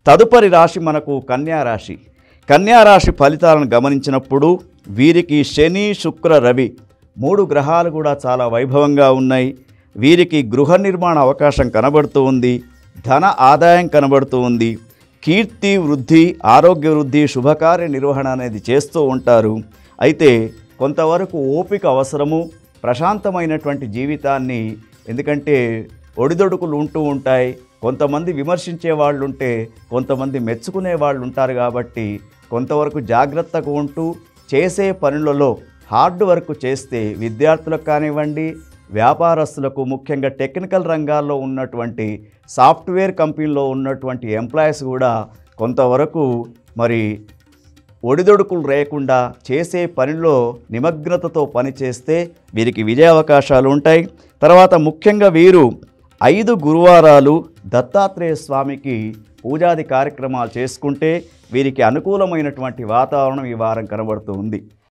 తదుపరి రాశి మనకు కన్యా రాశి కన్యా రాశి ఫలితాలను గమనించినప్పుడు వీరికి శని శుక్ర రవి మూడు గ్రహాలు కూడా చాలా వైభవంగా ఉన్నాయి వీరికి గృహ నిర్మాణ అవకాశం కనబడుతూ ఉంది ధన ఆదాయం కనబడుతూ ఉంది కీర్తి వృద్ధి ఆరోగ్య వృద్ధి శుభకార్య నిర్వహణ అనేది చేస్తూ ఉంటారు అయితే కొంతవరకు ఓపిక అవసరము ప్రశాంతమైనటువంటి జీవితాన్ని ఎందుకంటే ఒడిదొడుకులు ఉంటూ ఉంటాయి కొంతమంది విమర్శించే వాళ్ళు ఉంటే కొంతమంది మెచ్చుకునే వాళ్ళు ఉంటారు కాబట్టి కొంతవరకు జాగ్రత్తగా ఉంటూ చేసే పనులలో హార్డ్ వర్క్ చేస్తే విద్యార్థులకు కానివ్వండి వ్యాపారస్తులకు ముఖ్యంగా టెక్నికల్ రంగాల్లో ఉన్నటువంటి సాఫ్ట్వేర్ కంపెనీలో ఉన్నటువంటి ఎంప్లాయీస్ కూడా కొంతవరకు మరి ఒడిదొడుకులు లేకుండా చేసే పనిలో నిమగ్నతతో పని చేస్తే వీరికి విజయ అవకాశాలు ఉంటాయి తర్వాత ముఖ్యంగా వీరు ఐదు గురువారాలు దత్తాత్రేయ స్వామికి పూజాది కార్యక్రమాలు చేసుకుంటే వీరికి అనుకూలమైనటువంటి వాతావరణం ఈ వారం కనబడుతూ ఉంది